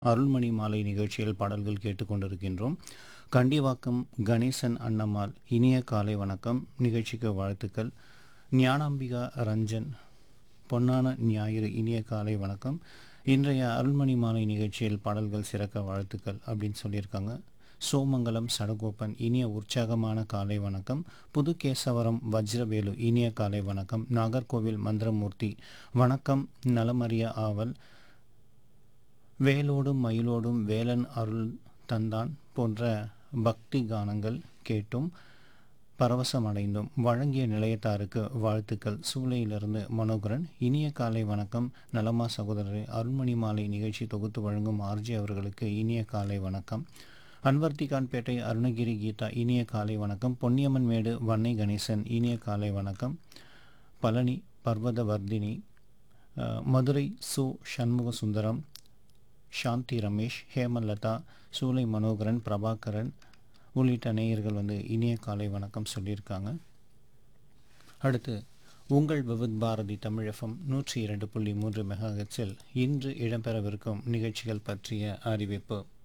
அருள்மணி மாலை நிகழ்ச்சியில் பாடல்கள் கேட்டுக்கொண்டிருக்கின்றோம் கண்டிவாக்கம் கணேசன் அண்ணம்மாள் இனிய காலை வணக்கம் நிகழ்ச்சிக்கு வாழ்த்துக்கள் ஞானாம்பிகா ரஞ்சன் பொன்னான ஞாயிறு இனிய காலை வணக்கம் இன்றைய அருள்மணி மாலை நிகழ்ச்சியில் பாடல்கள் சிறக்க வாழ்த்துக்கள் அப்படின்னு சொல்லியிருக்காங்க சோமங்கலம் சடகோப்பன் இனிய உற்சாகமான காலை வணக்கம் புதுகேசவரம் வஜ்ரவேலு இனிய காலை வணக்கம் நாகர்கோவில் மந்திரமூர்த்தி வணக்கம் நலமறிய ஆவல் வேலோடும் மயிலோடும் வேலன் அருள் தந்தான் போன்ற பக்தி கானங்கள் கேட்டும் பரவசமடைந்தோம் வழங்கிய நிலையத்தாருக்கு வாழ்த்துக்கள் சூளையிலிருந்து மனோகரன் இனிய காலை வணக்கம் நலமா சகோதரரை அருள்மணி மாலை நிகழ்ச்சி தொகுத்து வழங்கும் ஆர்ஜி அவர்களுக்கு இனிய காலை வணக்கம் அன்வர்த்திகான்பேட்டை அருணகிரி கீதா இனிய காலை வணக்கம் பொன்னியம்மன் மேடு வன்னை கணேசன் இனிய காலை வணக்கம் பழனி பர்வதவர்தினி அஹ், மதுரை சு சண்முக சுந்தரம் சாந்தி ரமேஷ் ஹேமலதா சூலை மனோகரன் பிரபாகரன் உள்ளிட்ட நேயர்கள் வந்து இனிய காலை வணக்கம் சொல்லியிருக்காங்க அடுத்து உங்கள் விவித் பாரதி தமிழ் எஃப்எம் நூற்றி இரண்டு புள்ளி மூன்று மெகாஹெட்ஸில் இன்று இடம்பெறவிருக்கும் நிகழ்ச்சிகள் பற்றிய அறிவிப்பு